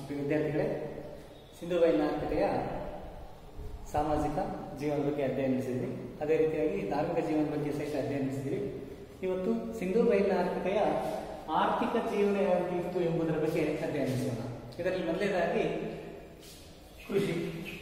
ಪ್ರಿಯ ವಿದ್ಯಾರ್ಥಿಗಳೇ ಸಿಂಧು ಬಯಲಾರ್ಥತೆಯ ಸಾಮಾಜಿಕ ಜೀವನ ಬಗ್ಗೆ ಅಧ್ಯಯನ ನಡೆಸಿದ್ವಿ ಅದೇ ರೀತಿಯಾಗಿ ಧಾರ್ಮಿಕ ಜೀವನ ಬಗ್ಗೆ ಸಹಿತ ಅಧ್ಯಯನ ನಡೆಸಿದ್ವಿ ಇವತ್ತು ಸಿಂಧು ಬಯಲಾರ್ಥತೆಯ ಆರ್ಥಿಕ ಜೀವನ ಯಾವ ರೀತಿ ಇತ್ತು ಎಂಬುದರ ಬಗ್ಗೆ ಅಧ್ಯಯನ ನಡೆಸೋಣ ಇದರಲ್ಲಿ ಮೊದಲನೇದಾಗಿ ಕೃಷಿ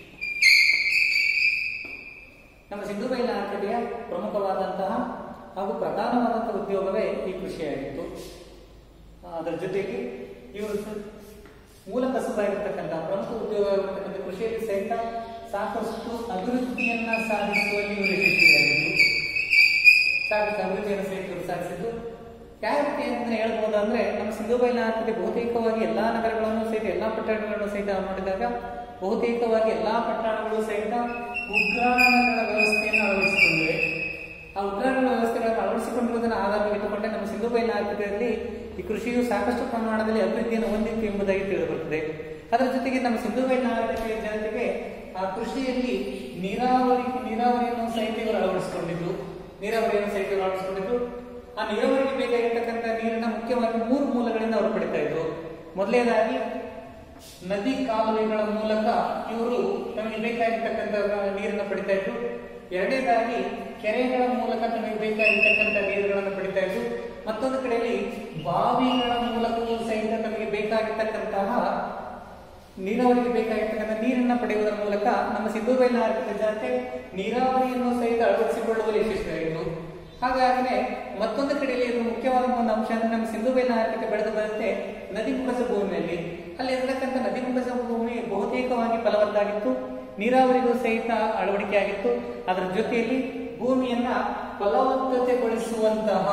ನಮ್ಮ ಸಿಂಧು ಬಯಲಾರ್ಥತೆಯ ಪ್ರಮುಖವಾದಂತಹ ಹಾಗೂ ಪ್ರಧಾನವಾದಂತಹ ಉದ್ಯೋಗವೇ ಈ ಕೃಷಿಯಾಗಿತ್ತು ಆ, ಅದರ ಜೊತೆಗೆ ಇವರು ಸ- ಮೂಲ ಕಸುಬಾಗಿರ್ತಕ್ಕಂಥ ಪ್ರಮುಖ ಉದ್ಯೋಗವಾಗಿರ್ತಕ್ಕಂಥ ಕೃಷಿಯಲ್ಲಿ ಸಹಿತ ಸಾಕಷ್ಟು ಅಭಿವೃದ್ಧಿಯನ್ನ ಸಾಧಿಸುವಲ್ಲಿ ಇವರು ಯಶಸ್ವಿಯಾಗಿದ್ದು ಸಾಕಷ್ಟು ಅಭಿವೃದ್ಧಿಯನ್ನು ಸಹಿತ ಇವರು ಸಾಧಿಸಿದ್ದು ಯಾವ ರೀತಿ ಅಂತ ಹೇಳ್ಬೋದು ಅಂದ್ರೆ ನಮ್ಮ ಸಿಂಧು ಬಯಲಾರ್ಥತೆ ಬಹುತೇಕವಾಗಿ ಎಲ್ಲಾ ನಗರಗಳನ್ನು ಸಹಿತ ಎಲ್ಲಾ ಪಟ್ಟಣಗಳನ್ನು ಸಹಿತ ನಾವು ನೋಡಿದಾಗ ಬಹುತೇಕವಾಗಿ ಎಲ್ಲಾ ಪಟ್ಟಣಗಳು ಸಹಿತ ಉಗ್ರಾಣಗಳ ವ್ಯವಸ್ಥೆಯನ್ನು ಅಳವಡಿಸಿಕೊಂಡಿವೆ ಆ ಉಗ್ರಾಣಗಳ ವ್ಯವಸ್ಥೆಗಳನ್ನು ಅಳವಡಿಸಿಕೊಂಡಿರುವುದನ್ನು ಆಧಾರವಾಗಿಟ್ಟುಕೊಂಡೆ ನಮ್ಮ ಸಿಂಧು ಬಯಲಾರ್ಥತೆಯಲ್ಲಿ ಈ ಕೃಷಿಯು ಸಾಕಷ್ಟು ಪ್ರಮಾಣದಲ್ಲಿ ಅಭಿವೃದ್ಧಿಯನ್ನು ಹೊಂದಿತ್ತು ಎಂಬುದಾಗಿ ತಿಳಿದುಬರುತ್ತದೆ ಅದರ ಜೊತೆಗೆ ನಮ್ಮ ಸಿಂಧು ಬಯಲಾರ್ಥತೆಯ ಜನತೆಗೆ ಆ ಕೃಷಿಯಲ್ಲಿ ನೀರಾವರಿ ನೀರಾವರಿಯನ್ನು ಸಹಿತ ಇವರು ಅಳವಡಿಸಿಕೊಂಡಿದ್ರು ನೀರಾವರಿಯನ್ನು ಸಹಿತ ಇವರು ಅಳವಡಿಸಿಕೊಂಡಿದ್ರು ಆ ನೀರಾವರಿಗೆ ಬೇಕಾಗಿರ್ತಕ್ಕಂಥ ನೀರನ್ನ ಮುಖ್ಯವಾಗಿ ಮೂರು ಮೂಲಗಳಿಂದ ಅವರು ಪಡಿತಾ ಇದ್ರು ಮೊದಲನೇದಾಗಿ ನದಿ ಕಾಲುವೆಗಳ ಮೂಲಕ ಇವರು ತಮಗೆ ಬೇಕಾಗಿರ್ತಕ್ಕಂಥ ನೀರನ್ನು ಪಡಿತಾ ಇದ್ರು ಎರಡನೇದಾಗಿ ಕೆರೆಗಳ ಮೂಲಕ ತಮಗೆ ಬೇಕಾಗಿರ್ತಕ್ಕಂಥ ನೀರುಗಳನ್ನು ಪಡಿತಾ ಇದ್ರು ಮತ್ತೊಂದು ಕಡೆಯಲ್ಲಿ ಬಾವಿಗಳ ಮೂಲಕವೂ ಸಹಿತ ತಮಗೆ ಬೇಕಾಗಿರ್ತಕ್ಕಂತಹ ನೀರಾವರಿಗೆ ಬೇಕಾಗಿರ್ತಕ್ಕಂಥ ನೀರನ್ನ ಪಡೆಯುವುದರ ಮೂಲಕ ನಮ್ಮ ಸಿಂಧು ಬಯಲಾರ್ಥಿಕ ಜನತೆ ನೀರಾವರಿಯನ್ನು ಸಹಿತ ಅಳವಡಿಸಿಕೊಳ್ಳುವಲ್ಲಿ ಯಶಸ್ವಿಯಾಗಿತ್ತು ಹಾಗಾದರೆ ಮತ್ತೊಂದು ಕಡೆಯಲ್ಲಿ ಇದು ಮುಖ್ಯವಾದ ಒಂದು ಅಂಶ ಅಂದ್ರೆ ನಮ್ಮ ಸಿಂಧು ಬಯಲಾರ್ಥಿಕ ಬೆಳೆದು ಬರುತ್ತೆ ನದಿ ಮುಖಜ ಭೂಮಿಯಲ್ಲಿ ಅಲ್ಲಿ ಇರತಕ್ಕಂಥ ನದಿ ಮುಖಜ ಭೂಮಿ ಬಹುತೇಕವಾಗಿ ಫಲವತ್ತಾಗಿತ್ತು ನೀರಾವರಿಗೂ ಸಹಿತ ಅಳವಡಿಕೆಯಾಗಿತ್ತು ಅದರ ಜೊತೆಯಲ್ಲಿ ಭೂಮಿಯನ್ನ ಫಲವತ್ತತೆಗೊಳಿಸುವಂತಹ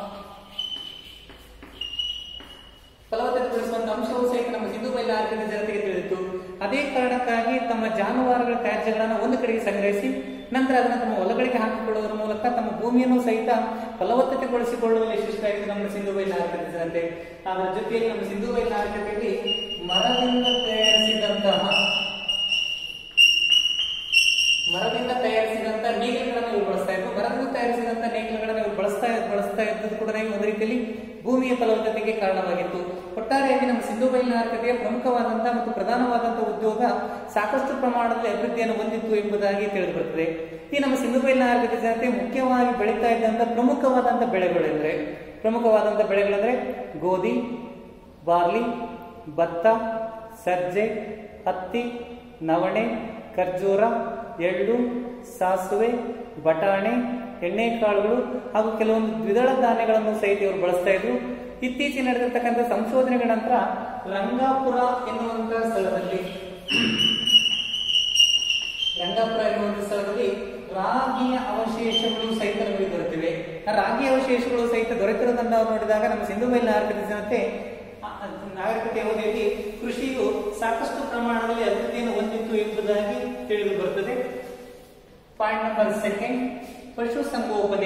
ಫಲವತ್ತತೆಗೊಳಿಸುವಂತ ಅಂಶವೂ ಸಹಿತ ನಮ್ಮ ಸಿಂಧು ಬಯಲಾರ್ಥದ ಜನತೆಗೆ ತಿಳಿದಿತ್ತು ಅದೇ ಕಾರಣಕ್ಕಾಗಿ ತಮ್ಮ ಜಾನುವಾರುಗಳ ತ್ಯಾಜ್ಯಗಳನ್ನು ಒಂದು ಕಡೆಗೆ ಸಂಗ್ರಹಿಸಿ ನಂತರ ಅದನ್ನು ತಮ್ಮ ಹೊಲಗಳಿಗೆ ಹಾಕಿಕೊಳ್ಳುವುದರ ಮೂಲಕ ತಮ್ಮ ಭೂಮಿಯನ್ನು ಸಹಿತ ಫಲವತ್ತತೆಗೊಳಿಸಿಕೊಳ್ಳುವಲ್ಲಿ ಯಶಸ್ವಿಯಾಗಿದೆ ನಮ್ಮ ಸಿಂಧು ಬಯಲಾರ್ಥದ ಜನತೆ ಅದರ ಜೊತೆಯಲ್ಲಿ ನಮ್ಮ ಸಿಂಧು ಬಯಲಾರ್ಥತೆಯಲ್ಲಿ ಮರದಿಂದ ತಯಾರಿಸಿದಂತಹ ಮರದಿಂದ ತಯಾರಿಸಿದಂತ ನೇಗಿಲುಗಳನ್ನು ಇವರು ಬಳಸ್ತಾ ಇದ್ರು ಮರದಿಂದ ತಯಾರಿಸಿದಂತ ನೇಗಿಲುಗಳನ್ನು ಇವರು ಬಳಸ್ತಾ ಬಳಸ್ತಾ ಇದ್ದದ್ದು ಕೂಡ ಒಂದು ರೀತಿಯಲ್ಲಿ ಭೂಮಿಯ ಫಲವತ್ತತೆಗೆ ಕಾರಣವಾಗಿತ್ತು ಒಟ್ಟಾರೆಯಾಗಿ ನಮ್ಮ ಸಿಂಧು ಬಯಲಿನಾರ್ಥತೆಯ ಪ್ರಮುಖವಾದಂತಹ ಮತ್ತು ಪ್ರಧಾನವಾದಂತಹ ಉದ್ಯೋಗ ಸಾಕಷ್ಟು ಪ್ರಮಾಣದಲ್ಲಿ ಅಭಿವೃದ್ಧಿಯನ್ನು ಹೊಂದಿತ್ತು ಎಂಬುದಾಗಿ ತಿಳಿದು ಬರುತ್ತದೆ ಈ ನಮ್ಮ ಸಿಂಧು ಬಯಲಿನಾರ್ಥತೆ ಜನತೆ ಮುಖ್ಯವಾಗಿ ಬೆಳೀತಾ ಇದ್ದಂತ ಪ್ರಮುಖವಾದಂತಹ ಬೆಳೆಗಳೆಂದ್ರೆ ಪ್ರಮುಖವಾದಂತಹ ಬೆಳೆಗಳೆಂದ್ರೆ ಗೋಧಿ ಬಾರ್ಲಿ ಭತ್ತ ಸಜ್ಜೆ ಹತ್ತಿ ನವಣೆ ಖರ್ಜೂರ ಎಳ್ಳು ಸಾಸುವೆ ಬಟಾಣೆ ಎಣ್ಣೆಕಾಳುಗಳು ಹಾಗೂ ಕೆಲವೊಂದು ದ್ವಿದಳ ಧಾನ್ಯಗಳನ್ನು ಸಹಿತ ಇವರು ಬಳಸ್ತಾ ಇದ್ರು ಇತ್ತೀಚೆಗೆ ನಡೆದಿರ್ತಕ್ಕಂಥ ಸಂಶೋಧನೆಗಳ ನಂತರ ರಂಗಾಪುರ ಎನ್ನುವಂತಹ ಸ್ಥಳದಲ್ಲಿ ರಂಗಾಪುರ ಎನ್ನುವಂತ ಸ್ಥಳದಲ್ಲಿ ರಾಗಿಯ ಅವಶೇಷಗಳು ಸಹಿತ ನಮಗೆ ದೊರೆತಿವೆ ಆ ರಾಗಿ ಅವಶೇಷಗಳು ಸಹಿತ ದೊರೆತಿರೋದನ್ನು ನಾವು ನೋಡಿದಾಗ ನಮ್ಮ ಸಿಂಧು ಬಯಲಿನ ಆರ್ಥಿಕ ಜನತೆ ಆ, ನಾಗರಿಕತೆ ಅವಧಿಯಲ್ಲಿ ಕೃಷಿಯು ಸಾಕಷ್ಟು ಪ್ರಮಾಣದಲ್ಲಿ ಅಭಿವೃದ್ಧಿಯನ್ನು ಹೊಂದಿತ್ತು ಎಂಬುದಾಗಿ ತಿಳಿದು ಬರುತ್ತದೆ ಪಾಯಿಂಟ್ ನಂಬರ್ ಸೆಕೆಂಡ್ ಪಶು ಸಂಗೋಪನೆ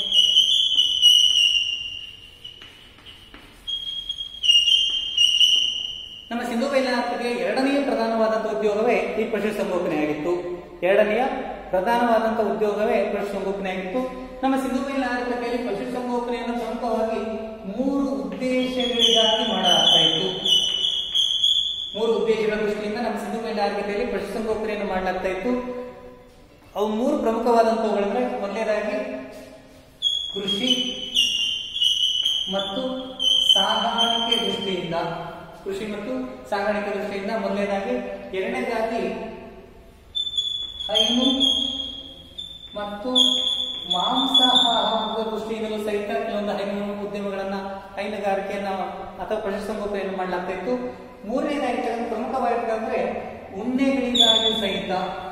ನಮ್ಮ ಸಿಂಧು ಬಯಲಾರ್ಥಕ್ಕೆ ಎರಡನೆಯ ಪ್ರಧಾನವಾದಂತಹ ಉದ್ಯೋಗವೇ ಈ ಪಶು ಸಂಗೋಪನೆಯಾಗಿತ್ತು ಎರಡನೆಯ ಪ್ರಧಾನವಾದಂತಹ ಉದ್ಯೋಗವೇ ಪಶು ಸಂಗೋಪನೆಯಾಗಿತ್ತು ನಮ್ಮ ಸಿಂಧು ಬಯಲಾರ್ಥತೆಯಲ್ಲಿ ಪಶು ಸಂಗೋಪನೆಯನ್ನು ಪ್ರಮುಖವಾಗಿ ಮೂರು ಉದ್ದೇಶಗಳಿಗಾಗಿ ಮಾಡಲಾಗ್ತಾ ಇತ್ತು ಮೂರು ಉದ್ದೇಶಗಳ ದೃಷ್ಟಿಯಿಂದ ನಮ್ಮ ಸಿಂಧು ಬಯಲಾರ್ಥತೆಯಲ್ಲಿ ಪಶು ಸಂಗೋಪನೆಯನ್ನು ಮಾಡಲಾಗ್ತಾ ಇತ್ತು ಅವು ಮೂರು ಪ್ರಮುಖವಾದಂತವುಗಳಂದ್ರೆ ಮೊದಲನೇದಾಗಿ ಕೃಷಿ ಮತ್ತು ಸಾಗಾಣಿಕೆ ದೃಷ್ಟಿಯಿಂದ ಕೃಷಿ ಮತ್ತು ಸಾಗಾಣಿಕೆ ದೃಷ್ಟಿಯಿಂದ ಮೊದಲನೇದಾಗಿ ಎರಡನೇದಾಗಿ ಹೈನು ಮತ್ತು ಮಾಂಸಾಹಾರದ ದೃಷ್ಟಿಯಿಂದಲೂ ಸಹಿತ ಕೆಲವೊಂದು ಹೈನು ಉದ್ಯಮಗಳನ್ನ ಹೈನುಗಾರಿಕೆಯನ್ನ ಅಥವಾ ಪಶುಸಂಗೋಪನೆಯನ್ನು ಮಾಡಲಾಗ್ತಾ ಇತ್ತು ಮೂರನೇದಾಗಿ ಕೆಲವೊಂದು ಪ್ರಮುಖವಾಗಿರ್ತಂದ್ರೆ ಉಣ್ಣೆಗಳಿಗಾಗಿ ಸಹಿತ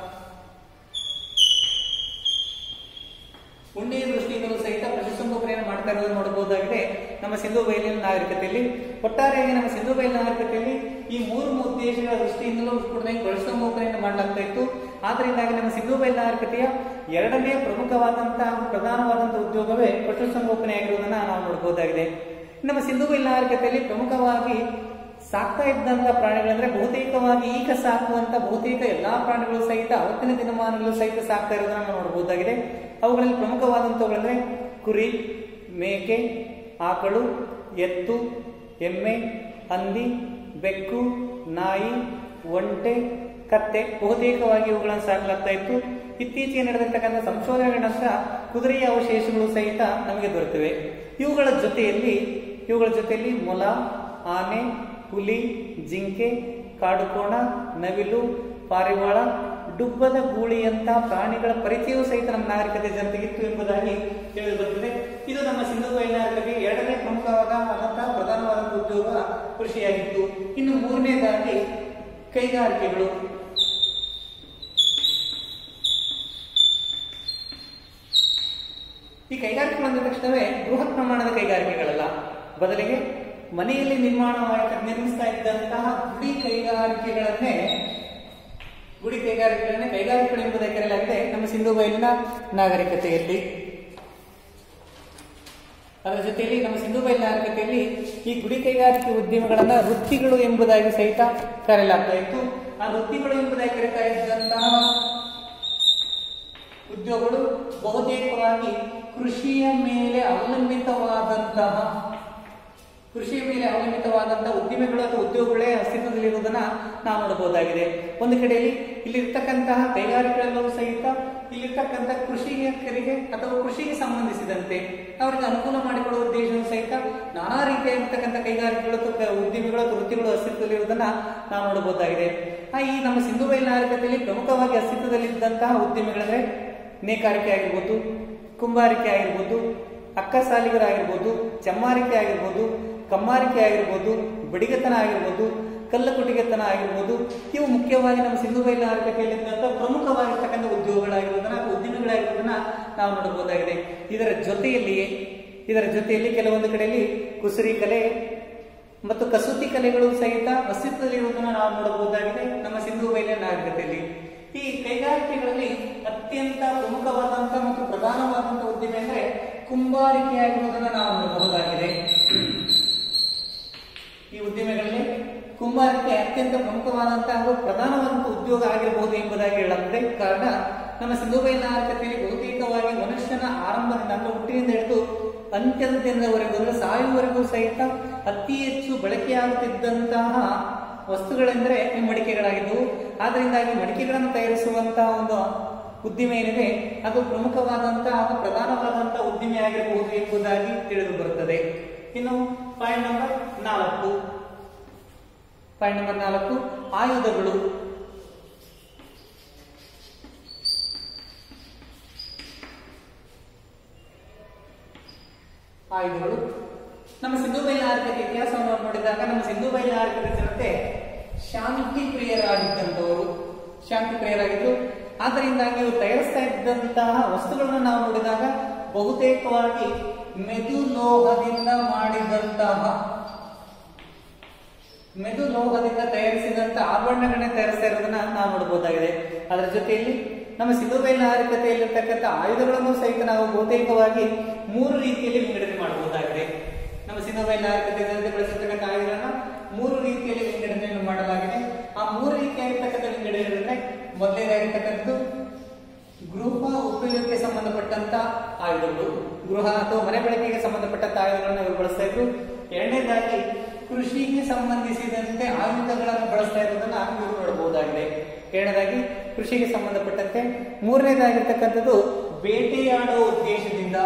ಉಣ್ಣೆಯ ದೃಷ್ಟಿಯಿಂದಲೂ ಸಹಿತ ಪಶುಸಂಗೋಪನೆಯನ್ನು ಮಾಡ್ತಾ ಇರೋದನ್ನು ನೋಡಬಹುದಾಗಿದೆ ನಮ್ಮ ಸಿಂಧು ಬಯಲಿನ ನಾಗರಿಕತೆಯಲ್ಲಿ ಒಟ್ಟಾರೆಯಾಗಿ ನಮ್ಮ ಸಿಂಧು ಬಯಲಿನ ನಾಗರಿಕತೆಯಲ್ಲಿ ಈ ಮೂರು ಉದ್ದೇಶಗಳ ದೃಷ್ಟಿಯಿಂದಲೂ ಕೂಡ ಪಶುಸಂಗೋಪನೆಯನ್ನು ಮಾಡಲಾಗ್ತಾ ಇತ್ತು ಆದ್ದರಿಂದಾಗಿ ನಮ್ಮ ಸಿಂಧು ಬಯಲಿನ ನಾಗರಿಕತೆಯ ಎರಡನೇ ಪ್ರಮುಖವಾದಂತಹ ಹಾಗೂ ಪ್ರಧಾನವಾದಂತಹ ಉದ್ಯೋಗವೇ ಪಶುಸಂಗೋಪನೆ ಆಗಿರುವುದನ್ನು ನಾವು ನೋಡಬಹುದಾಗಿದೆ ನಮ್ಮ ಸಿಂಧು ಬಯಲಿನ ನಾಗರಿಕತೆಯಲ್ಲಿ ಪ್ರಮುಖವಾಗಿ ಸಾಕ್ತಾ ಇದ್ದಂತ ಪ್ರಾಣಿಗಳಂದ್ರೆ ಬಹುತೇಕವಾಗಿ ಈಗ ಸಾಕುವಂತ ಬಹುತೇಕ ಎಲ್ಲಾ ಪ್ರಾಣಿಗಳು ಸಹಿತ ಅವತ್ತಿನ ದಿನಮಾನಗಳು ಸಹಿತ ಸಾಕ್ತಾ ಇರೋದನ್ನ ನಾವು ನೋಡಬಹುದಾಗಿದೆ ಅವುಗಳಲ್ಲಿ ಪ್ರಮುಖವಾದಂತವುಗಳಂದ್ರೆ ಕುರಿ ಮೇಕೆ ಆಕಳು ಎತ್ತು ಎಮ್ಮೆ ಹಂದಿ ಬೆಕ್ಕು ನಾಯಿ ಒಂಟೆ ಕತ್ತೆ ಬಹುತೇಕವಾಗಿ ಇವುಗಳನ್ನು ಸಾಕಲಾಗ್ತಾ ಇತ್ತು ಇತ್ತೀಚೆಗೆ ನಡೆದಿರ್ತಕ್ಕಂಥ ಸಂಶೋಧನೆಗಳ ನಂತರ ಕುದುರೆಯ ಅವಶೇಷಗಳು ಸಹಿತ ನಮಗೆ ದೊರೆತಿವೆ ಇವುಗಳ ಜೊತೆಯಲ್ಲಿ ಇವುಗಳ ಜೊತೆಯಲ್ಲಿ ಮೊಲ ಆನೆ ಹುಲಿ ಜಿಂಕೆ ಕಾಡುಕೋಣ ನವಿಲು ಪಾರಿವಾಳ ಡುಬ್ಬದ ಗೂಳಿಯಂತ ಪ್ರಾಣಿಗಳ ಪರಿಚಯವೂ ಸಹಿತ ನಮ್ಮ ನಾಗರಿಕತೆ ಜನತೆಗಿತ್ತು ಎಂಬುದಾಗಿ ತಿಳಿದು ಬರುತ್ತದೆ ಇದು ನಮ್ಮ ಸಿಂಧು ನಾಗರಿಕತೆಗೆ ಎರಡನೇ ಪ್ರಮುಖವಾದ ಆದಂತಹ ಪ್ರಧಾನವಾದ ಉದ್ಯೋಗ ಕೃಷಿಯಾಗಿತ್ತು ಇನ್ನು ಮೂರನೇದಾಗಿ ಕೈಗಾರಿಕೆಗಳು ಈ ಕೈಗಾರಿಕೆಗಳು ಅಂದ ತಕ್ಷಣವೇ ಬೃಹತ್ ಪ್ರಮಾಣದ ಕೈಗಾರಿಕೆಗಳಲ್ಲ ಬದಲಿಗೆ ಮನೆಯಲ್ಲಿ ನಿರ್ಮಾಣವಾಗಿ ನಿರ್ಮಿಸ್ತಾ ಇದ್ದಂತಹ ಗುಡಿ ಕೈಗಾರಿಕೆಗಳನ್ನೇ ಗುಡಿ ಕೈಗಾರಿಕೆಗಳನ್ನೇ ಕೈಗಾರಿಕೆಗಳು ಎಂಬುದಾಗಿ ಕರೆಯಲಾಗಿದೆ ನಮ್ಮ ಸಿಂಧು ಬಯಲಿನ ನಾಗರಿಕತೆಯಲ್ಲಿ ಅದರ ಜೊತೆಯಲ್ಲಿ ನಮ್ಮ ಸಿಂಧು ಬಯಲು ನಾಗರಿಕತೆಯಲ್ಲಿ ಈ ಗುಡಿ ಕೈಗಾರಿಕೆ ಉದ್ಯಮಗಳನ್ನ ವೃತ್ತಿಗಳು ಎಂಬುದಾಗಿ ಸಹಿತ ಕರೆಯಲಾಗ್ತಾ ಇತ್ತು ಆ ವೃತ್ತಿಗಳು ಎಂಬುದಾಗಿ ಕರೀತಾ ಇದ್ದಂತಹ ಉದ್ಯೋಗಗಳು ಬಹುತೇಕವಾಗಿ ಕೃಷಿಯ ಮೇಲೆ ಅವಲಂಬಿತವಾದಂತಹ ಕೃಷಿಯ ಮೇಲೆ ಅವಲಂಬಿತವಾದಂತಹ ಉದ್ದಿಮೆಗಳು ಅಥವಾ ಉದ್ಯೋಗಗಳೇ ಅಸ್ತಿತ್ವದಲ್ಲಿರುವುದನ್ನ ನಾವು ನೋಡಬಹುದಾಗಿದೆ ಒಂದು ಕಡೆಯಲ್ಲಿ ಇಲ್ಲಿರ್ತಕ್ಕಂತಹ ಕೈಗಾರಿಕೆಗಳಲ್ಲೂ ಸಹಿತ ಇಲ್ಲಿರ್ತಕ್ಕಂಥ ಕೃಷಿಕರಿಗೆ ಅಥವಾ ಕೃಷಿಗೆ ಸಂಬಂಧಿಸಿದಂತೆ ಅವರಿಗೆ ಅನುಕೂಲ ಮಾಡಿಕೊಡುವ ಉದ್ದೇಶವೂ ಸಹಿತ ನಾನಾ ರೀತಿಯಾಗಿರ್ತಕ್ಕಂಥ ಕೈಗಾರಿಕೆಗಳು ಅಥವಾ ಉದ್ಯಮಿಗಳು ಅಥವಾ ವೃತ್ತಿಗಳು ಅಸ್ತಿತ್ವದಲ್ಲಿರುವುದನ್ನ ನಾವು ನೋಡಬಹುದಾಗಿದೆ ಆ ಈ ನಮ್ಮ ಸಿಂಧು ಬಯಲು ನಾಗರಿಕತೆಯಲ್ಲಿ ಪ್ರಮುಖವಾಗಿ ಅಸ್ತಿತ್ವದಲ್ಲಿದ್ದಂತಹ ಉದ್ಯಮಿಗಳಂದ್ರೆ ನೇಕಾರಿಕೆ ಆಗಿರ್ಬೋದು ಕುಂಬಾರಿಕೆ ಆಗಿರ್ಬೋದು ಅಕ್ಕಸಾಲಿಗರಾಗಿರ್ಬೋದು ಚಮ್ಮಾರಿಕೆ ಆಗಿರ್ಬೋದು ಕಮ್ಮಾರಿಕೆ ಆಗಿರ್ಬೋದು ಬಡಿಗೆತನ ಆಗಿರ್ಬೋದು ಕಲ್ಲುಕುಟಿಗೆತನ ಆಗಿರ್ಬೋದು ಇವು ಮುಖ್ಯವಾಗಿ ನಮ್ಮ ಸಿಂಧು ಬಯಲು ನಾಗರಿಕತೆಯಲ್ಲಿದ್ದಂಥ ಪ್ರಮುಖವಾಗಿರ್ತಕ್ಕಂಥ ಉದ್ಯೋಗಗಳಾಗಿರೋದನ್ನ ಅಥವಾ ಉದ್ಯಮಿಗಳಾಗಿರೋದನ್ನ ನಾವು ನೋಡಬಹುದಾಗಿದೆ ಇದರ ಜೊತೆಯಲ್ಲಿಯೇ ಇದರ ಜೊತೆಯಲ್ಲಿ ಕೆಲವೊಂದು ಕಡೆಯಲ್ಲಿ ಕುಸುರಿ ಕಲೆ ಮತ್ತು ಕಸೂತಿ ಕಲೆಗಳು ಸಹಿತ ಅಸ್ತಿತ್ವದಲ್ಲಿರುವುದನ್ನು ನಾವು ನೋಡಬಹುದಾಗಿದೆ ನಮ್ಮ ಸಿಂಧು ಬಯಲಿನ ನಾಗರಿಕತೆಯಲ್ಲಿ ಈ ಕೈಗಾರಿಕೆಗಳಲ್ಲಿ ಅತ್ಯಂತ ಪ್ರಮುಖವಾದಂತಹ ಮತ್ತು ಪ್ರಧಾನವಾದಂತಹ ಉದ್ದಿಮೆ ಅಂದ್ರೆ ಕುಂಬಾರಿಕೆ ಆಗಿರುವುದನ್ನು ನಾವು ನೋಡಬಹುದಾಗಿದೆ ಈ ಉದ್ದಿಮೆಗಳಲ್ಲಿ ಕುಂಬಾರಿಕೆ ಅತ್ಯಂತ ಪ್ರಮುಖವಾದಂತಹ ಹಾಗೂ ಪ್ರಧಾನವಾದಂತಹ ಉದ್ಯೋಗ ಆಗಿರಬಹುದು ಎಂಬುದಾಗಿ ಹೇಳುತ್ತದೆ ಕಾರಣ ನಮ್ಮ ಸಿಂಧು ಬಯಲು ನಾಗರಿಕತೆಯಲ್ಲಿ ಬಹುತೇಕವಾಗಿ ಮನುಷ್ಯನ ಆರಂಭದಿಂದ ಅಂದ್ರೆ ಹುಟ್ಟಿನಿಂದ ಹಿಡಿದು ಅಂತ್ಯದ ದಿನದವರೆಗೂ ಅಂದ್ರೆ ಸಾಯುವವರೆಗೂ ಸಹಿತ ಅತಿ ಹೆಚ್ಚು ಬಳಕೆಯಾಗುತ್ತಿದ್ದಂತಹ ವಸ್ತುಗಳೆಂದರೆ ಈ ಮಡಿಕೆಗಳಾಗಿದ್ದವು ಆದ್ದರಿಂದಾಗಿ ಮಡಿಕೆಗಳನ್ನು ತಯಾರಿಸುವಂತಹ ಒಂದು ಉದ್ದಿಮೆ ಏನಿದೆ ಅದು ಪ್ರಮುಖವಾದಂತಹ ಹಾಗೂ ಪ್ರಧಾನವಾದಂತಹ ಉದ್ದಿಮೆ ಆಗಿರಬಹುದು ಎಂಬುದಾಗಿ ತಿಳಿದು ಬರುತ್ತದೆ ಇನ್ನು ಪಾಯಿಂಟ್ ನಂಬರ್ ನಾಲ್ಕು ಪಾಯಿಂಟ್ ನಂಬರ್ ನಾಲ್ಕು ಆಯುಧಗಳು ಆಯುಧಗಳು ನಮ್ಮ ಸಿಂಧು ಬಯಲು ನಾಗರಿಕತೆ ಇತಿಹಾಸವನ್ನು ನೋಡಿದಾಗ ನಮ್ಮ ಸಿಂಧು ಬಯಲು ನಾಗರಿಕತೆ ಜನತೆ ಶಾಂತಿ ಪ್ರಿಯರಾಗಿದ್ದಂಥವರು ಶಾಂತಿ ಪ್ರಿಯರಾಗಿದ್ದು ಆದ್ದರಿಂದಾಗಿ ಇವರು ತಯಾರಿಸ್ತಾ ಇದ್ದಂತಹ ವಸ್ತುಗಳನ್ನು ನಾವು ನೋಡಿದಾಗ ಬಹುತೇಕವಾಗಿ ಮೆದು ಲೋಹದಿಂದ ಮಾಡಿದಂತಹ ಮೆದು ಲೋಹದಿಂದ ತಯಾರಿಸಿದಂತ ಆಭರಣಗಳನ್ನೇ ತಯಾರಿಸ್ತಾ ಇರೋದನ್ನ ನಾವು ನೋಡಬಹುದಾಗಿದೆ ಅದರ ಜೊತೆಯಲ್ಲಿ ನಮ್ಮ ಸಿಂಧು ಬಯಲು ನಾಗರಿಕತೆಯಲ್ಲಿರ್ತಕ್ಕಂಥ ಆಯುಧಗಳನ್ನು ಸಹಿತ ನಾವು ಬಹುತೇಕವಾಗಿ ಮೂರು ರೀತಿಯಲ್ಲಿ ವಿಂಗಡಣೆ ಮಾಡಬಹುದಾಗಿದೆ ನಮ್ಮ ಸಿಂಧು ಬಯಲು ನಾಗರಿಕತೆ ಬಳಸಿರ್ತಕ್ಕಂಥ ಆಯುಧಗಳನ್ನ ಮೂರು ರೀತಿಯಲ್ಲಿ ವಿಂಗಡಣೆಯನ್ನು ಮಾಡಲಾಗಿದೆ ಆ ಮೂರು ರೀತಿಯಾಗಿರ್ತಕ್ಕಂಥ ವಿಂಗಡಣೆ ಮೊದಲನೇದಾಗಿರ್ತಕ್ಕಂಥದ್ದು ಗೃಹ ಉಪಯೋಗಕ್ಕೆ ಸಂಬಂಧಪಟ್ಟಂತ ಆಯುಧಗಳು ಗೃಹ ಅಥವಾ ಮನೆ ಬಳಕೆಗೆ ಸಂಬಂಧಪಟ್ಟಂತ ಆಯುಧಗಳನ್ನು ಇವರು ಬಳಸ್ತಾ ಇದ್ರು ಎರಡನೇದಾಗಿ ಕೃಷಿಗೆ ಸಂಬಂಧಿಸಿದಂತೆ ಆಯುಧಗಳನ್ನು ಬಳಸ್ತಾ ಇರೋದನ್ನ ಇವರು ನೋಡಬಹುದಾಗಿದೆ ಎರಡನೇದಾಗಿ ಕೃಷಿಗೆ ಸಂಬಂಧಪಟ್ಟಂತೆ ಮೂರನೇದಾಗಿರ್ತಕ್ಕಂಥದ್ದು ಬೇಟೆಯಾಡುವ ಉದ್ದೇಶದಿಂದ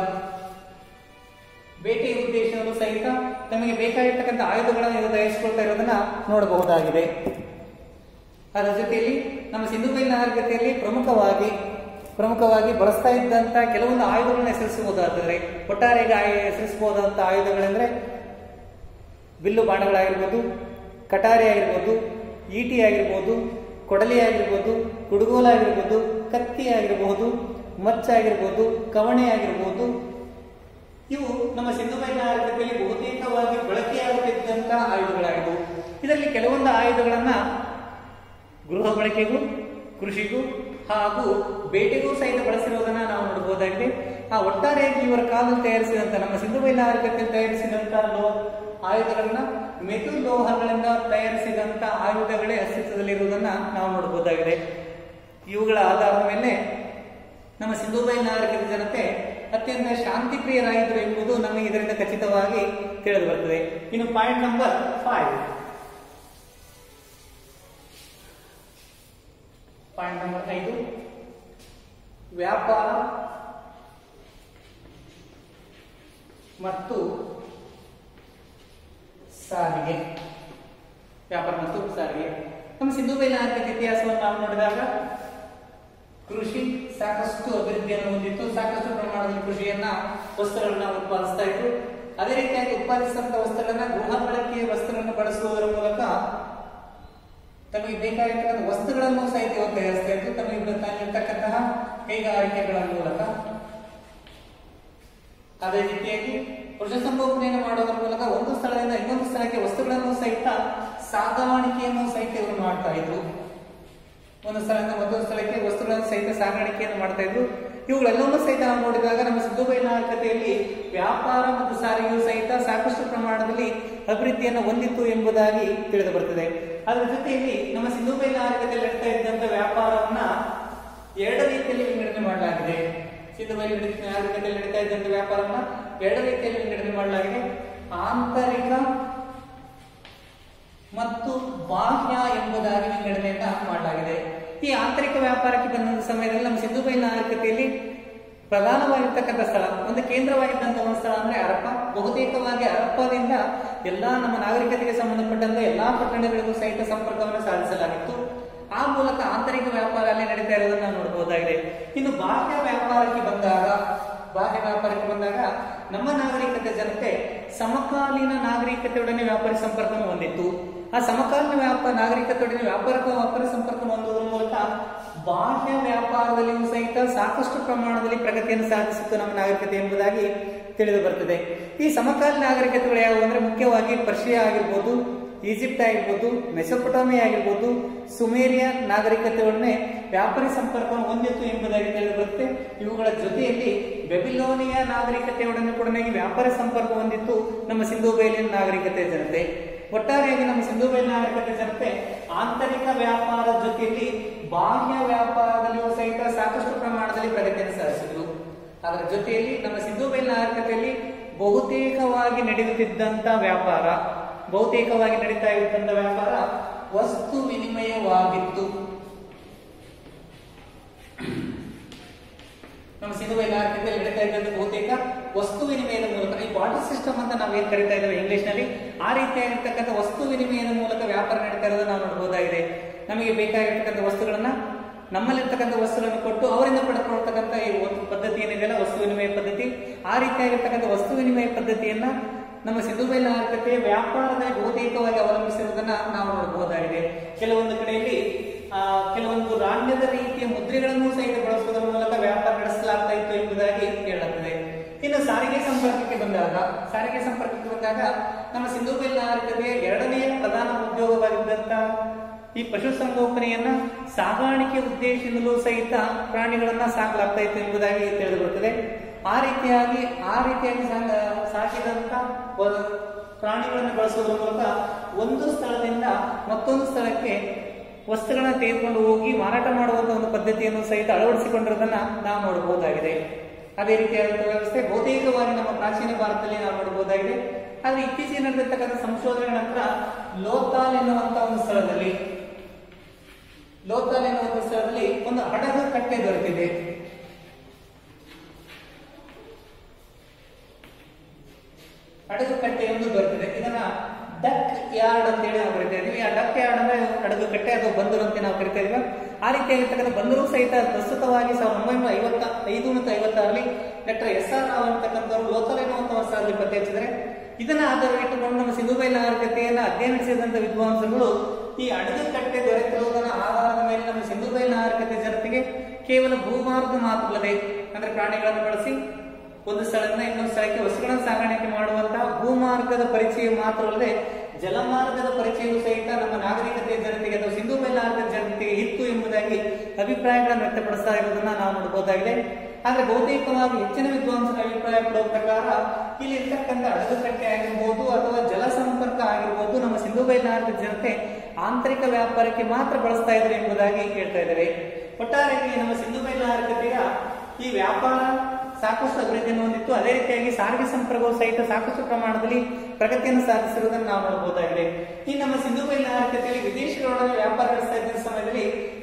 ಬೇಟೆಯ ಉದ್ದೇಶವನ್ನು ಸಹಿತ ನಮಗೆ ಬೇಕಾಗಿರ್ತಕ್ಕಂಥ ಆಯುಧಗಳನ್ನು ಇವರು ತಯಾರಿಸಿಕೊಳ್ತಾ ಇರೋದನ್ನ ನೋಡಬಹುದಾಗಿದೆ ಅದರ ಜೊತೆಯಲ್ಲಿ ನಮ್ಮ ಸಿಂಧು ಬಯಲು ನಾಗರಿಕತೆಯಲ್ಲಿ ಪ್ರಮುಖವಾಗಿ ಪ್ರಮುಖವಾಗಿ ಬಳಸ್ತಾ ಇದ್ದಂತ ಕೆಲವೊಂದು ಆಯುಧಗಳನ್ನ ಹೆಸರಿಸಬಹುದಾದರೆ ಒಟ್ಟಾರೆಗೆ ಆಯು- ಹೆಸರಿಸಬಹುದಾದಂತ ಆಯುಧಗಳೆಂದ್ರೆ ಬಿಲ್ಲು ಬಾಣಗಳಾಗಿರ್ಬೋದು ಕಟಾರಿ ಆಗಿರ್ಬೋದು ಈಟಿ ಆಗಿರ್ಬೋದು ಕೊಡಲಿ ಆಗಿರ್ಬೋದು ಕುಡುಗೋಲ ಆಗಿರ್ಬೋದು ಕತ್ತಿ ಆಗಿರಬಹುದು ಮಚ್ಚಾಗಿರ್ಬೋದು ಕವಣೆ ಆಗಿರ್ಬೋದು ಇವು ನಮ್ಮ ಸಿಂಧು ಬಯಲು ನಾಗರಿಕತೆಯಲ್ಲಿ ಬಹುತೇಕವಾಗಿ ಬಳಕೆಯಾಗುತ್ತಿದ್ದಂತಹ ಆಯುಧಗಳಾಗಿದ್ದವು ಇದರಲ್ಲಿ ಕೆಲವೊಂದು ಆಯುಧಗಳನ್ನ ಗೃಹ ಬಳಕೆಗೂ ಕೃಷಿಗೂ ಹಾಗೂ ಬೇಟೆಗೂ ಸಹಿತ ಬಳಸಿರುವುದನ್ನ ನಾವು ನೋಡಬಹುದಾಗಿದೆ ಆ ಒಟ್ಟಾರೆಯಾಗಿ ಇವರ ಕಾಲದಲ್ಲಿ ತಯಾರಿಸಿದಂತ ನಮ್ಮ ಸಿಂಧು ಬಯಲು ನಾಗರಿಕತೆಯಲ್ಲಿ ತಯಾರಿಸಿದಂತ ಲೋ ಆಯುಧಗಳನ್ನ ಮೆದು ಲೋಹಗಳಿಂದ ತಯಾರಿಸಿದಂತ ಆಯುಧಗಳೇ ಅಸ್ತಿತ್ವದಲ್ಲಿರುವುದನ್ನ ನಾವು ನೋಡಬಹುದಾಗಿದೆ ಇವುಗಳ ಆಧಾರದ ಮೇಲೆ ನಮ್ಮ ಸಿಂಧು ಬಯಲು ನಾಗರಿಕತೆ ಜನತೆ ಅತ್ಯಂತ ಶಾಂತಿ ಪ್ರಿಯರಾಗಿದ್ದರು ಎಂಬುದು ನಮಗೆ ಇದರಿಂದ ಖಚಿತವಾಗಿ ತಿಳಿದು ಬರ್ತದೆ ಇನ್ನು point number five point number ಐದು ವ್ಯಾಪಾರ ಮತ್ತು ಸಾರಿಗೆ ವ್ಯಾಪಾರ ಮತ್ತು ಸಾರಿಗೆ ನಮ್ಮ ಸಿಂಧು ಬೈಲ ಆರ್ಥಿಕ ಇತಿಹಾಸವನ್ನು ನಾವು ನೋಡಿದಾಗ ಕೃಷಿ ಸಾಕಷ್ಟು ಅಭಿವೃದ್ಧಿಯನ್ನು ಹೊಂದಿತ್ತು ಸಾಕಷ್ಟು ಪ್ರಮಾಣದಲ್ಲಿ ಕೃಷಿಯನ್ನ ವಸ್ತುಗಳನ್ನ ಉತ್ಪಾದಿಸ್ತಾ ಇತ್ತು ಅದೇ ರೀತಿಯಾಗಿ ಉತ್ಪಾದಿಸಿದಂತ ವಸ್ತುಗಳನ್ನ ಗೃಹ ಬಳಕೆಯ ವಸ್ತುಗಳನ್ನು ಬಳಸುವುದರ ಮೂಲಕ ತಮಗೆ ಬೇಕಾಗಿರ್ತಕ್ಕಂಥ ವಸ್ತುಗಳನ್ನು ಸಹಿತ ಇವರು ತಯಾರಿಸ್ತಾ ಇತ್ತು ತಮಗೆ ಬೇಕಾಗಿರ್ತಕ್ಕಂತಹ ಕೈಗಾರಿಕೆಗಳ ಮೂಲಕ ಅದೇ ರೀತಿಯಾಗಿ ಪಶುಸಂಗೋಪನೆಯನ್ನು ಮಾಡುವುದರ ಮೂಲಕ ಒಂದು ಸ್ಥಳದಿಂದ ಇನ್ನೊಂದು ಸ್ಥಳಕ್ಕೆ ವಸ್ತುಗಳನ್ನು ಸಹಿತ ಸಾಗಾಣಿಕೆಯನ್ನು ಸಹಿತ ಇವರು ಮಾಡ್ತಾ ಇದ್ರು ಒಂದು ಸ್ಥಳದಿಂದ ಮತ್ತೊಂದು ಸ್ಥಳಕ್ಕೆ ವಸ್ತುಗಳನ್ನು ಸಹಿತ ಸಾಗಾಣಿಕೆಯನ್ನು ಮಾಡ್ತಾ ಇದ್ರು ಇವುಗಳೆಲ್ಲವನ್ನೂ ಸಹಿತ ನಾವು ನೋಡಿದಾಗ ನಮ್ಮ ಸಿಂಧು ಬೈಲಾಕತೆಯಲ್ಲಿ ವ್ಯಾಪಾರ ಮತ್ತು ಸಾರಿಗೆಯು ಸಹಿತ ಸಾಕಷ್ಟು ಪ್ರಮಾಣದಲ್ಲಿ ಅಭಿವೃದ್ಧಿಯನ್ನು ಹೊಂದಿತ್ತು ಎಂಬುದಾಗಿ ತಿಳಿದು ಬರುತ್ತದೆ ಅದರ ಜೊತೆಯಲ್ಲಿ ನಮ್ಮ ಸಿಂಧು ಬೈಲಾಕತೆಯಲ್ಲಿ ನಡೀತಾ ಇದ್ದಂತ ವ್ಯಾಪಾರವನ್ನ ಎರಡು ರೀತಿಯಲ್ಲಿ ವಿಂಗಡಣೆ ಮಾಡಲಾಗಿದೆ ಸಿಂಧು ಬೈಲು ನಾಗರಿಕತೆಯಲ್ಲಿ ನಡೀತಾ ಇದ್ದಂತ ವ್ಯಾಪಾರವನ್ನ ಎರಡು ರೀತಿಯಲ್ಲಿ ವಿಂಗಡಣೆ ಮಾಡಲಾಗಿದೆ ಆಂತರಿಕ ಮತ್ತು ಬಾಹ್ಯ ಎಂಬುದಾಗಿ ವಿಂಗಡಣೆಯನ್ನ ಮಾಡಲಾಗಿದೆ ಈ ಆಂತರಿಕ ವ್ಯಾಪಾರಕ್ಕೆ ಬಂದ ಸಮಯದಲ್ಲಿ ನಮ್ಮ ಸಿಂಧು ಬೈಲ್ ನಾಗರಿಕತೆಯಲ್ಲಿ ಪ್ರಧಾನವಾಗಿರ್ತಕ್ಕಂಥ ಸ್ಥಳ ಒಂದು ಕೇಂದ್ರವಾಗಿದ್ದಂತಹ ಒಂದು ಸ್ಥಳ ಅಂದ್ರೆ ಹರಪ್ಪ ಬಹುತೇಕವಾಗಿ ಹರಪ್ಪದಿಂದ ಎಲ್ಲಾ ನಮ್ಮ ನಾಗರಿಕತೆಗೆ ಸಂಬಂಧಪಟ್ಟಂತ ಎಲ್ಲಾ ಪಟ್ಟಣಗಳಿಗೂ ಸಹಿತ ಸಂಪರ್ಕವನ್ನು ಸಾಧಿಸಲಾಗಿತ್ತು ಆ ಮೂಲಕ ಆಂತರಿಕ ವ್ಯಾಪಾರ ಅಲ್ಲಿ ನಡೀತಾ ಇರೋದನ್ನ ನಾವು ನೋಡಬಹುದಾಗಿದೆ ಇನ್ನು ಬಾಹ್ಯ ವ್ಯಾಪಾರಕ್ಕೆ ಬಂದಾಗ ಬಾಹ್ಯ ವ್ಯಾಪಾರಕ್ಕೆ ಬಂದಾಗ ನಮ್ಮ ನಾಗರಿಕತೆ ಜನತೆ ಸಮಕಾಲೀನ ನಾಗರಿಕತೆಯೊಡನೆ ವ್ಯಾಪಾರ ಸಂಪರ್ಕವನ್ನು ಹೊಂದಿತ್ತು ಆ ಸಮಕಾಲೀನ ವ್ಯಾಪಾರ ನಾಗರಿಕತೆಯೊಡನೆ ವ್ಯಾಪಾರ ವ್ಯಾಪಾರ ಸಂಪರ್ಕ ಹೊಂದುವುದರ ಮೂಲಕ ಬಾಹ್ಯ ವ್ಯಾಪಾರದಲ್ಲಿಯೂ ಸಹಿತ ಸಾಕಷ್ಟು ಪ್ರಮಾಣದಲ್ಲಿ ಪ್ರಗತಿಯನ್ನು ಸಾಧಿಸಿತ್ತು ನಮ್ಮ ನಾಗರಿಕತೆ ಎಂಬುದಾಗಿ ತಿಳಿದು ಬರ್ತದೆ ಈ ಸಮಕಾಲೀನ ನಾಗರಿಕತೆಗಳು ಯಾವುವು ಅಂದ್ರೆ ಮುಖ್ಯವಾಗಿ ಪರ್ಷಿಯಾ ಆಗಿರ್ಬೋದು ಈಜಿಪ್ಟ್ ಆಗಿರ್ಬೋದು ಮೆಸೊಪೊಟಾಮಿಯಾ ಆಗಿರ್ಬೋದು ಸುಮೇರಿಯಾ ನಾಗರಿಕತೆಯೊಡನೆ ವ್ಯಾಪಾರಿ ಸಂಪರ್ಕವನ್ನು ಹೊಂದಿತ್ತು ಎಂಬುದಾಗಿ ತಿಳಿದು ಬರುತ್ತೆ ಇವುಗಳ ಜೊತೆಯಲ್ಲಿ ಬೆಬಿಲೋನಿಯಾ ನಾಗರಿಕತೆಯೊಡನೆ ಕೂಡ ವ್ಯಾಪಾರ ಸಂಪರ್ಕ ಹೊಂದಿತ್ತು ನಮ್ಮ ಸಿಂಧು ಬೈಲಿನ ನಾಗರಿಕತೆ ಜನತೆ ಒಟ್ಟಾರೆಯಾಗಿ ನಮ್ಮ ಸಿಂಧು ಬೈಲ್ ನಾಗರಿಕತೆ ಜನತೆ ಆಂತರಿಕ ವ್ಯಾಪಾರದ ಜೊತೆಯಲ್ಲಿ ಬಾಹ್ಯ ವ್ಯಾಪಾರದಲ್ಲಿಯೂ ಸಹಿತ ಸಾಕಷ್ಟು ಪ್ರಮಾಣದಲ್ಲಿ ಪ್ರಗತಿಯನ್ನು ಸಾಧಿಸಿದ್ರು ಅದರ ಜೊತೆಯಲ್ಲಿ ನಮ್ಮ ಸಿಂಧು ಬೈಲ್ ನಾಗರಿಕತೆಯಲ್ಲಿ ಬಹುತೇಕವಾಗಿ ನಡೆಯುತ್ತಿದ್ದಂತ ವ್ಯಾಪಾರ ಬಹುತೇಕವಾಗಿ ನಡೀತಾ ಇದ್ದಂತ ವ್ಯಾಪಾರ ವಸ್ತು ವಿನಿಮಯವಾಗಿತ್ತು ನಮ್ಮ ಸಿಂಧು ಬೈಲಾರ್ಥದಲ್ಲಿ ನಡೀತಾ ಇದ್ದಂತ ಬಹುತೇಕ ವಸ್ತು ವಿನಿಮಯದ ಮೂಲಕ ಈ ಬಾಟರ್ ಸಿಸ್ಟಮ್ ಅಂತ ನಾವು ಏನ್ ಕರಿತಾ ಇದ್ದೇವೆ ಇಂಗ್ಲಿಷ್ ನಲ್ಲಿ ಆ ರೀತಿಯಾಗಿರ್ತಕ್ಕಂಥ ವಸ್ತು ವಿನಿಮಯದ ಮೂಲಕ ವ್ಯಾಪಾರ ನಡೀತಾ ಇರೋದನ್ನ ನಾವು ನೋಡಬಹುದಾಗಿದೆ ನಮಗೆ ಬೇಕಾಗಿರ್ತಕ್ಕಂಥ ವಸ್ತುಗಳನ್ನ ನಮ್ಮಲ್ಲಿರ್ತಕ್ಕಂಥ ವಸ್ತುಗಳನ್ನು ಕೊಟ್ಟು ಅವರಿಂದ ಪಡೆದುಕೊಳ್ತಕ್ಕಂಥ ಈ ಒಂದು ಪದ್ಧತಿ ಏನಿದೆಯಲ್ಲ ವಸ್ತು ವಿನಿಮಯ ಪದ್ಧತಿ ಆ ರೀತಿಯಾಗಿರ್ತಕ್ಕಂಥ ವಸ್ತು ವಿನಿಮಯ ಪದ್ಧತಿಯನ್ನ ನಮ್ಮ ಸಿಂಧು ಬೈಲಾರ್ಥತೆ ವ್ಯಾಪಾರದಲ್ಲಿ ಬಹುತೇಕವಾಗಿ ಅವಲಂಬಿಸಿರುವುದನ್ನ ನಾವು ನೋಡಬಹುದಾಗಿದೆ ಕೆಲವೊಂದು ಕಡೆಯಲ್ಲಿ ಆ, ಕೆಲವೊಂದು ರಾಣ್ಯದ ರೀತಿಯ ಮುದ್ರೆಗಳನ್ನು ಸಹಿತ ಬಳಸುವುದರ ಮೂಲಕ ವ್ಯಾಪಾರ ನಡೆಸಲಾಗ್ತಾ ಇತ್ತು ಎಂಬುದಾಗಿ ಹೇಳುತ್ತದೆ ಇನ್ನು ಸಾರಿಗೆ ಸಂಪರ್ಕಕ್ಕೆ ಬಂದಾಗ ಸಾರಿಗೆ ಸಂಪರ್ಕಕ್ಕೆ ಬಂದಾಗ ನಮ್ಮ ಸಿಂಧು ಬೈಲಾರ್ಥತೆಯ ಎರಡನೆಯ ಪ್ರಧಾನ ಉದ್ಯೋಗವಾಗಿದ್ದಂತ ಈ ಪಶುಸಂಗೋಪನೆಯನ್ನ ಸಾಗಾಣಿಕೆ ಉದ್ದೇಶದಿಂದಲೂ ಸಹಿತ ಪ್ರಾಣಿಗಳನ್ನ ಸಾಕಲಾಗ್ತಾ ಇತ್ತು ಎಂಬುದಾಗಿ ತಿಳಿದು ಬರುತ್ತದೆ ಆ ರೀತಿಯಾಗಿ ಆ ರೀತಿಯಾಗಿ ಸಾಗ- ಸಾಕಿದಂತ ವ- ಪ್ರಾಣಿಗಳನ್ನು ಬಳಸುವುದರ ಮೂಲಕ ಒಂದು ಸ್ಥಳದಿಂದ ಮತ್ತೊಂದು ಸ್ಥಳಕ್ಕೆ ವಸ್ತುಗಳನ್ನ ತೆಗೆದುಕೊಂಡು ಹೋಗಿ ಮಾರಾಟ ಮಾಡುವಂತಹ ಒಂದು ಪದ್ಧತಿಯನ್ನು ಸಹಿತ ಅಳವಡಿಸಿಕೊಂಡಿರೋದನ್ನ ನಾವು ನೋಡಬಹುದಾಗಿದೆ ಅದೇ ರೀತಿಯಾದಂತಹ ವ್ಯವಸ್ಥೆ ಬಹುತೇಕವಾಗಿ ನಮ್ಮ ಪ್ರಾಚೀನ ಭಾರತದಲ್ಲಿ ನಾವು ನೋಡಬಹುದಾಗಿದೆ ಆದ್ರೆ ಇತ್ತೀಚೆಗೆ ನಡೆದಿರ್ತಕ್ಕಂಥ ಸಂಶೋಧನೆ ನಂತರ ಲೋತಾಲ್ ಎನ್ನುವಂತ ಒಂದು ಸ್ಥಳದಲ್ಲಿ ಲೋತಾಲ್ ಎನ್ನುವಂತ ಸ್ಥಳದಲ್ಲಿ ಒಂದು ಹಡಗು ಕಟ್ಟೆ ದೊರೆತಿದೆ ಹಡಗು ಕಟ್ಟೆ ಎಂದು ದೊರೆತಿದೆ ಇದನ್ನ ಡಕ್ ಯಾರ್ಡ್ ಅಂತ ಹೇಳಿ ನಾವು ಕರಿತಾ ಇದೀವಿ ಆ ಡಕ್ ಯಾರ್ಡ್ ಅಂದ್ರೆ ಹಡಗು ಕಟ್ಟೆ ಅಥವಾ ಬಂದರು ಅಂತ ನಾವು ಕರಿತಾ ಇದೀವಿ ಆ ರೀತಿಯಾಗಿರ್ತಕ್ಕಂಥ ಬಂದರು ಸಹಿತ ಪ್ರಸ್ತುತವಾಗಿ ಸಾವಿರದ ಒಂಬೈನೂರ ಐವತ್ತ ಐದು ಮತ್ತು ಐವತ್ತಾರರಲ್ಲಿ ಡಾಕ್ಟರ್ ಎಸ್ ಆರ್ ರಾವ್ ಅಂತಕ್ಕಂಥವ್ರು ಲೋಕಲ್ ಎನ್ನುವಂತ ಒಂದು ಸ್ಥಳದಲ್ಲಿ ಪತ್ತೆ ಹಚ್ಚಿದರೆ ಇದನ್ನ ಆಧಾರವಿಟ್ಟುಕೊಂಡು ನಮ್ಮ ಸಿಂಧುಬೈಲ್ ನಾಗರಿಕತೆಯನ್ನ ಅಧ್ಯಯನ ನಡೆಸಿದಂತ ವಿದ್ವಾಂಸರುಗಳು ಈ ಹಡಗು ಕಟ್ಟೆ ದೊರೆತಿರುವುದನ್ನ ಆಧಾರದ ಮೇಲೆ ನಮ್ಮ ಸಿಂಧುಬೈಲ್ ನಾಗರಿಕತೆ ಜನತೆಗೆ ಕೇವಲ ಭೂಮಾರ್ಗ ಮಾತ್ರವಲ್ಲದೆ ಅಂದ್ರೆ ಪ್ರಾಣಿಗಳನ್ನು ಬಳಸಿ ಒಂದು ಸ್ಥಳದಿಂದ ಇನ್ನೊಂದು ಸ್ಥಳಕ್ಕೆ ವಸ್ತುಗಳನ್ನು ಸಾಗಾಣಿಕೆ ಮಾಡುವಂತಹ ಭೂಮಾರ್ಗದ ಪರಿಚಯ ಮಾತ್ರವಲ್ಲದೆ ಜಲಮಾರ್ಗದ ಪರಿಚಯವೂ ಸಹಿತ ನಮ್ಮ ನಾಗರಿಕತೆಯ ಜನತೆಗೆ ಅಥವಾ ಸಿಂಧು ಬೈಲಾರ್ಗದ ಜನತೆಗೆ ಇತ್ತು ಎಂಬುದಾಗಿ ಅಭಿಪ್ರಾಯಗಳನ್ನು ವ್ಯಕ್ತಪಡಿಸ್ತಾ ಇರುವುದನ್ನ ನಾವು ನೋಡಬಹುದಾಗಿದೆ ಆದ್ರೆ ಬಹುತೇಕವಾಗಿ ಹೆಚ್ಚಿನ ವಿದ್ವಾಂಸರ ಅಭಿಪ್ರಾಯ ಪಡುವ ಪ್ರಕಾರ ಇಲ್ಲಿ ಇರ್ತಕ್ಕಂಥ ಅಡಗುಕಟ್ಟೆ ಆಗಿರ್ಬೋದು ಅಥವಾ ಜಲ ಸಂಪರ್ಕ ಆಗಿರ್ಬೋದು ನಮ್ಮ ಸಿಂಧು ಬೈಲಾರ್ಗದ ಜನತೆ ಆಂತರಿಕ ವ್ಯಾಪಾರಕ್ಕೆ ಮಾತ್ರ ಬಳಸ್ತಾ ಇದ್ದಾರೆ ಎಂಬುದಾಗಿ ಹೇಳ್ತಾ ಇದ್ದಾರೆ ಒಟ್ಟಾರೆಯಾಗಿ ನಮ್ಮ ಸಿಂಧು ಬೈಲಾರ್ಗತೆಯ ಈ ವ್ಯಾಪಾರ ಸಾಕಷ್ಟು ಅಭಿವೃದ್ಧಿಯನ್ನು ಹೊಂದಿತ್ತು ಅದೇ ರೀತಿಯಾಗಿ ಸಾರಿಗೆ ಸಂಪರ್ಕವು ಸಹಿತ ಸಾಕಷ್ಟು ಪ್ರಮಾಣದಲ್ಲಿ ಪ್ರಗತಿಯನ್ನು ಸಾಧಿಸಿರುವುದನ್ನು ನಾವು ನೋಡಬಹುದಾಗಿದೆ ಈ ನಮ್ಮ ಸಿಂಧು ಬೈಲ್ ನಾಗರಿಕತೆಯಲ್ಲಿ ವಿದೇಶಗಳೊಡನೆ ವ್ಯಾಪಾರ ನಡೆಸ್ತಾ ಇದ್ದ ಸಮಯದಲ್ಲಿ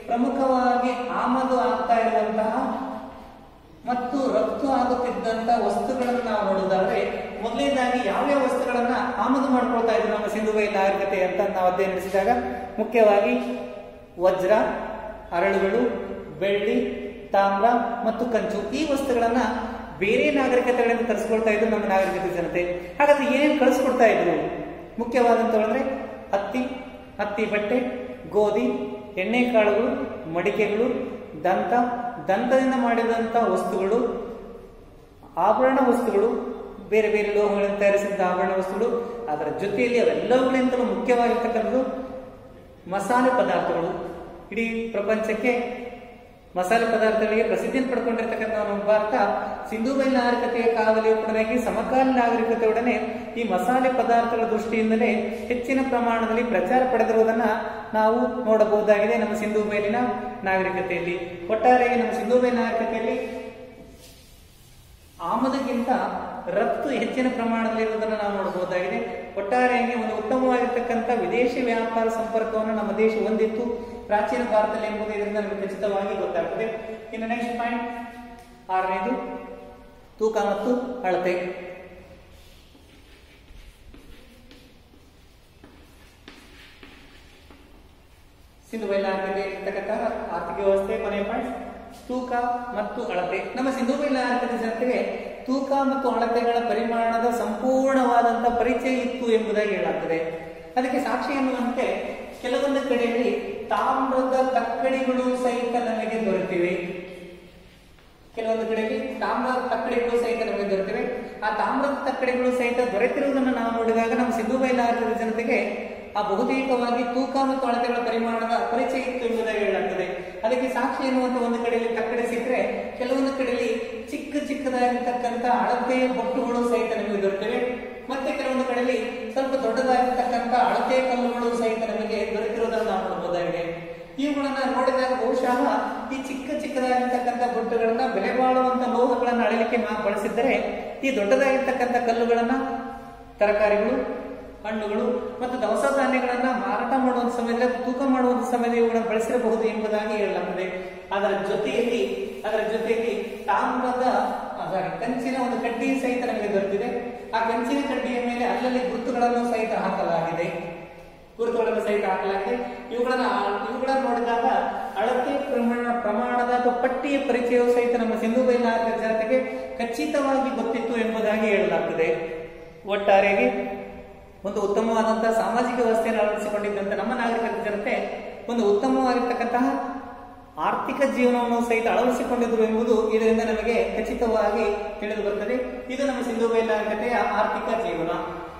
ಪ್ರಮುಖವಾಗಿ ಆಮದು ಆಗ್ತಾ ಇರುವಂತಹ ಮತ್ತು ರಫ್ತು ಆಗುತ್ತಿದ್ದಂತ ವಸ್ತುಗಳನ್ನು ನಾವು ನೋಡೋದಾದ್ರೆ ಮೊದಲನೇದಾಗಿ ಯಾವ್ಯಾವ ವಸ್ತುಗಳನ್ನ ಆಮದು ಮಾಡ್ಕೊಳ್ತಾ ಇದ್ರು ನಮ್ಮ ಸಿಂಧು ಬಯಲು ನಾಗರಿಕತೆ ಅಂತ ನಾವು ಅಧ್ಯಯನ ನಡೆಸಿದಾಗ ಮುಖ್ಯವಾಗಿ ವಜ್ರ ಅರಳುಗಳು ಬೆಳ್ಳಿ ತಾಮ್ರ ಮತ್ತು ಕಂಚು ಈ ವಸ್ತುಗಳನ್ನ ಬೇರೆ ನಾಗರಿಕತೆಗಳಿಂದ ತರಿಸ್ಕೊಳ್ತಾ ಇದ್ರು ನಮ್ಮ ನಾಗರಿಕತೆ ಜನತೆ ಹಾಗಾದ್ರೆ ಏನೇನು ಕಳಿಸ್ಕೊಡ್ತಾ ಇದ್ರು ಮುಖ್ಯವಾದಂತವು ಅಂದ್ರೆ ಹತ್ತಿ ಹತ್ತಿ ಬಟ್ಟೆ ಗೋಧಿ ಎಣ್ಣೆ ಕಾಳುಗಳು ಮಡಿಕೆಗಳು ದಂತ ದಂತದಿಂದ ಮಾಡಿದಂಥ ವಸ್ತುಗಳು ಆಭರಣ ವಸ್ತುಗಳು ಬೇರೆ ಬೇರೆ ಲೋಹಗಳಿಂದ ತಯಾರಿಸಿದ ಆಭರಣ ವಸ್ತುಗಳು ಅದರ ಜೊತೆಯಲ್ಲಿ ಅವೆಲ್ಲವುಗಳಿಂತಲೂ ಮುಖ್ಯವಾಗಿರ್ತಕ್ಕಂಥದ್ದು ಮಸಾಲೆ ಪದಾರ್ಥಗಳು ಇಡೀ ಪ್ರಪಂಚಕ್ಕೆ ಮಸಾಲೆ ಪದಾರ್ಥಗಳಿಗೆ ಪ್ರಸಿದ್ಧಿಯನ್ನು ಪಡ್ಕೊಂಡಿರ್ತಕ್ಕಂಥ ನಮ್ಮ ಭಾರತ ಸಿಂಧು ಬಯಲು ನಾಗರಿಕತೆಯ ಕಾವಲಿಯೊಡನೆಗೆ ಸಮಕಾಲೀನ ನಾಗರಿಕತೆಯೊಡನೆ ಈ ಮಸಾಲೆ ಪದಾರ್ಥಗಳ ದೃಷ್ಟಿಯಿಂದಲೇ ಹೆಚ್ಚಿನ ಪ್ರಮಾಣದಲ್ಲಿ ಪ್ರಚಾರ ಪಡೆದಿರುವುದನ್ನ ನಾವು ನೋಡಬಹುದಾಗಿದೆ ನಮ್ಮ ಸಿಂಧು ಬಯಲಿನ ನಾಗರಿಕತೆಯಲ್ಲಿ ಒಟ್ಟಾರೆಯಾಗಿ ನಮ್ಮ ಸಿಂಧು ಬಯಲು ನಾಗರಿಕತೆಯಲ್ಲಿ ಆಮದಿಗಿಂತ ರಫ್ತು ಹೆಚ್ಚಿನ ಪ್ರಮಾಣದಲ್ಲಿ ಇರುವುದನ್ನು ನಾವು ನೋಡಬಹುದಾಗಿದೆ ಒಟ್ಟಾರೆಯಾಗಿ ಒಂದು ಉತ್ತಮವಾಗಿರ್ತಕ್ಕಂಥ ವಿದೇಶಿ ವ್ಯಾಪಾರ ಸಂಪರ್ಕವನ್ನು ನಮ್ಮ ದೇಶ ಹೊಂದಿತ್ತು ಪ್ರಾಚೀನ ಭಾರತದಲ್ಲಿ ಎಂಬುದು ಇದರಿಂದ ನಮಗೆ ಖಚಿತವಾಗಿ ಗೊತ್ತಾಗ್ತದೆ ಇನ್ನು ನೆಕ್ಸ್ಟ್ ಪಾಯಿಂಟ್ ಆರನೇದು ತೂಕ ಮತ್ತು ಅಳತೆ ಸಿಂಧು ಬಯಲು ಇರ್ತಕ್ಕಂತಹ ಆರ್ಥಿಕ ವ್ಯವಸ್ಥೆ ಕೊನೆಯ ಪಾಯಿಂಟ್ ತೂಕ ಮತ್ತು ಅಳತೆ ನಮ್ಮ ಸಿಂಧು ಬಯಲು ಆರ್ಥಿಕ ಜನತೆಗೆ ತೂಕ ಮತ್ತು ಅಳತೆಗಳ ಪರಿಮಾಣದ ಸಂಪೂರ್ಣವಾದಂತಹ ಪರಿಚಯ ಇತ್ತು ಎಂಬುದಾಗಿ ಹೇಳಲಾಗ್ತದೆ ಅದಕ್ಕೆ ಸಾಕ್ಷಿ ಎನ್ನುವಂತೆ ಕೆಲವೊಂದು ಕಡೆಯಲ್ಲಿ ತಾಮ್ರದ ತಕ್ಕಡಿಗಳು ಸಹಿತ ನಮಗೆ ದೊರೆತಿವೆ ಕೆಲವೊಂದು ಕಡೆಯಲ್ಲಿ ತಾಮ್ರದ ತಕ್ಕಡಿಗಳು ಸಹಿತ ನಮಗೆ ದೊರೆತಿವೆ ಆ ತಾಮ್ರದ ತಕ್ಕಡಿಗಳು ಸಹಿತ ದೊರೆತಿರುವುದನ್ನು ನಾವು ನೋಡಿದಾಗ ನಮ್ಮ ಸಿಂಧು ಬಯಲಾರದ ಜನತೆಗೆ ಆ ಬಹುತೇಕವಾಗಿ ತೂಕ ಮತ್ತು ಅಳತೆಗಳ ಪರಿಮಾಣದ ಪರಿಚಯ ಇತ್ತು ಎಂಬುದಾಗಿ ಹೇಳಲಾಗ್ತದೆ ಅದಕ್ಕೆ ಸಾಕ್ಷಿ ಎನ್ನುವಂತ ಒಂದು ಕಡೆಯಲ್ಲಿ ತಕ್ಕಡಿ ಸಿಕ್ಕರೆ ಕೆಲವೊಂದು ಕಡೆಯಲ್ಲಿ ಚಿಕ್ಕ ಚಿಕ್ಕದಾಗಿರ್ತಕ್ಕಂಥ ಅಳತೆಯ ಬೊಟ್ಟುಗಳು ಸಹಿತ ನಮಗೆ ದೊರೆತಿವೆ ಮತ್ತೆ ಕೆಲವೊಂದು ಕಡೆಯಲ್ಲಿ ಸ್ವಲ್ಪ ದೊಡ್ಡದಾಗಿರ್ತಕ್ಕಂಥ ಅಳತೆಯ ಕಲ್ಲುಗಳು ಸಹಿತ ನಮಗೆ ದೊರೆತಿರುವುದನ್ನು ನಾವು ನೋಡಬಹುದಾಗಿದೆ ಇವುಗಳನ್ನ ನೋಡಿದಾಗ ಬಹುಶಃ ಈ ಚಿಕ್ಕ ಚಿಕ್ಕದಾಗಿರ್ತಕ್ಕಂಥ ಬೊಟ್ಟುಗಳನ್ನ ಬೆಲೆ ಬಾಳುವಂತ ಲೋಹಗಳನ್ನ ಅಳಲಿಕ್ಕೆ ನಾವು ಬಳಸಿದ್ದರೆ ಈ ದೊಡ್ಡದಾಗಿರ್ತಕ್ಕಂಥ ಕಲ್ಲುಗಳನ್ನ ತರಕಾರಿಗಳು ಹಣ್ಣುಗಳು ಮತ್ತು ದವಸ ಧಾನ್ಯಗಳನ್ನ ಮಾರಾಟ ಮಾಡುವಂತ ಸಮಯದಲ್ಲಿ ತೂಕ ಮಾಡುವಂತ ಸಮಯದಲ್ಲಿ ಇವುಗಳನ್ನು ಬಳಸಿರಬಹುದು ಎಂಬುದಾಗಿ ಹೇಳಲಾಗುತ್ತದೆ ಅದರ ಜೊತೆಯಲ್ಲಿ ಅದರ ಜೊತೆಯಲ್ಲಿ ತಾಮ್ರದ ಸಾರಿ ಕಂಚಿನ ಒಂದು ಕಡ್ಡಿ ಸಹಿತ ನಮಗೆ ದೊರೆತಿದೆ ಆ ಕಂಚಿನ ಕಡ್ಡಿಯ ಮೇಲೆ ಅಲ್ಲಲ್ಲಿ ಗುರುತುಗಳನ್ನು ಸಹಿತ ಹಾಕಲಾಗಿದೆ ಗುರುತುಗಳನ್ನು ಸಹಿತ ಹಾಕಲಾಗಿದೆ ಇವುಗಳನ್ನ ಇವುಗಳನ್ನ ನೋಡಿದಾಗ ಅಳತೆ ಪ್ರಮಾಣ ಪ್ರಮಾಣದ ಅಥವಾ ಪಟ್ಟಿಯ ಪರಿಚಯವು ಸಹಿತ ನಮ್ಮ ಸಿಂಧು ಬಯಲು ಜನತೆಗೆ ಖಚಿತವಾಗಿ ಗೊತ್ತಿತ್ತು ಎಂಬುದಾಗಿ ಹೇಳಲಾಗುತ್ತದೆ ಒಟ್ಟಾರೆಯಾಗಿ ಒಂದು ಉತ್ತಮವಾದಂತಹ ಸಾಮಾಜಿಕ ವ್ಯವಸ್ಥೆಯನ್ನು ಅಳವಡಿಸಿಕೊಂಡಿದ್ದಂತ ನಮ್ಮ ನಾಗರಿಕ ಜನತೆ ಒಂದು ಉತ್ತಮವಾಗಿರ್ತಕ್ಕಂತಹ ಆರ್ಥಿಕ ಜೀವನವನ್ನು ಸಹಿತ ಅಳವಡಿಸಿಕೊಂಡಿದ್ರು ಎಂಬುದು ಇದರಿಂದ ನಮಗೆ ಖಚಿತವಾಗಿ ತಿಳಿದು ಬರುತ್ತದೆ ಇದು ನಮ್ಮ ಸಿಂಧು ಬಯಲು ನಾಗರಿಕತೆಯ ಆರ್ಥಿಕ ಜೀವನ